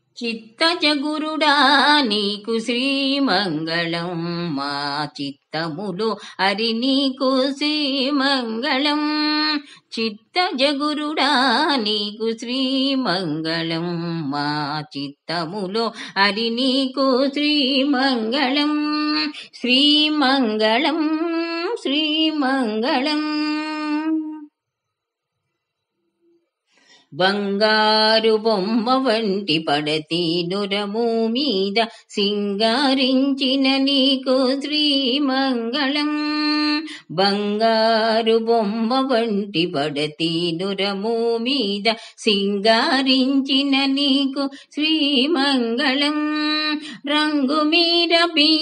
చిత్తజ గురుడా నీకు శ్రీమంగళం మా చిత్తములో హరి నీకు శ్రీమంగళం చిత్తజ గురుడా నీకు శ్రీమంగళం మా చిత్తములో హరి నీకు శ్రీమంగళం శ్రీమంగళం శ్రీమంగళం బంగారు బొమ్మ వంటి పడతి నురము మీద సింగారించిన నీకు శ్రీమంగళం బంగారు బొమ్మ వంటి పడతి నురము మీద సింగారించిన నీకు శ్రీమంగళం రంగు మీర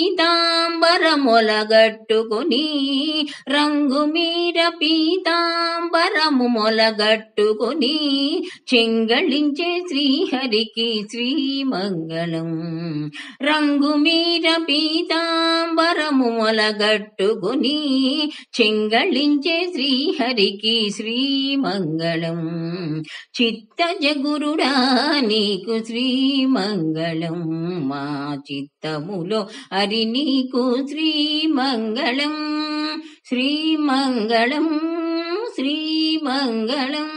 పీతాంబరమొలగట్టుకుని రంగు మీర పీతాంబరము మొలగట్టుకుని చెంగళించే శ్రీహరికి శ్రీమంగళం రంగు మీర పీతాంబరము మొలగట్టుకుని చెంగళించే శ్రీహరికి శ్రీమంగళం చిత్తజ గురుడా నీకు శ్రీమంగళం మా చిత్తములో హరి నీకు శ్రీమంగళం శ్రీమంగళం శ్రీమంగళం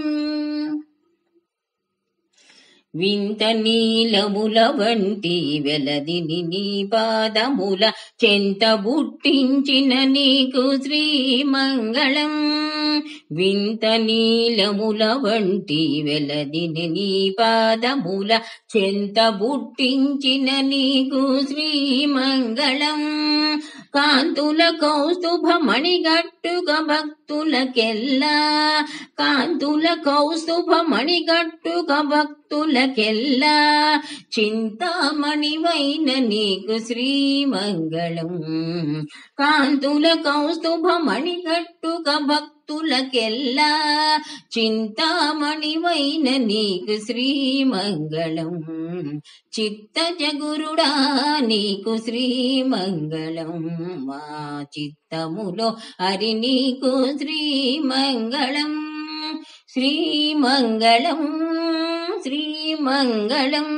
వింత నీలముల వంటి వెలదిని నీ పాదముల చెంత బుట్టించిన నీకు శ్రీమంగళం వింత నీలముల వంటి వెలదిని నీ పాదముల చెంత బుట్టించిన నీకు శ్రీమంగళం కాంతుల కౌస్తుభ మణిగట్టుక భక్తులకెల్లా కాంతుల కౌస్తుభ మణిగట్టుక భక్తులకెల్లా చింతామణివైన నీకు శ్రీమంగళం కాంతుల కౌస్తుభ మణిగట్టుక భక్తులకెల్లా చింతామణివైన నీకు శ్రీమంగళం చిత్తజ గురుడా నీకు శ్రీమంగళం మా చిత్తములో హరి నీకు శ్రీమంగళం శ్రీమంగళం శ్రీమంగళం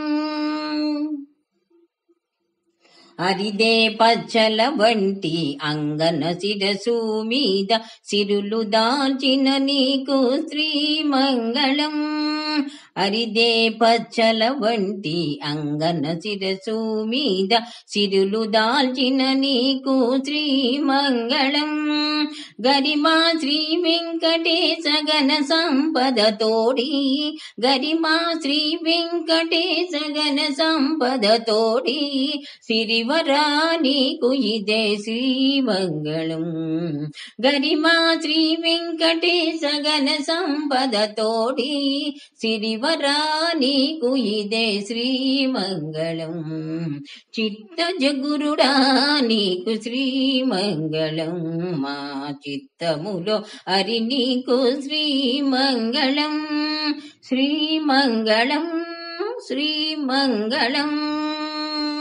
అరిదే పచ్చల వంటి అంగన శిరసు మీద సిరులు దాల్చిన నీకు శ్రీమంగళం అరిదే పచ్చల వంటి అంగన శిరసు మీద సిరులు దాల్చిన నీకు శ్రీమంగళం గరిమా శ్రీ వెంకటేశ గణ సంపద తోడి గరిమా శ్రీ వెంకటేశ గణ సంపద తోడి సిరివరా నీకు ఇదే శ్రీమంగళం గరిమా శ్రీ వెంకటేశ గణ సంపద తోడి సిరివరా నీకు ఇదే శ్రీమంగళం చిత్త జగురుడా నీకు శ్రీమంగళం మా చిత్తములో హరి నీకు శ్రీమంగళం శ్రీమంగళం శ్రీమంగళం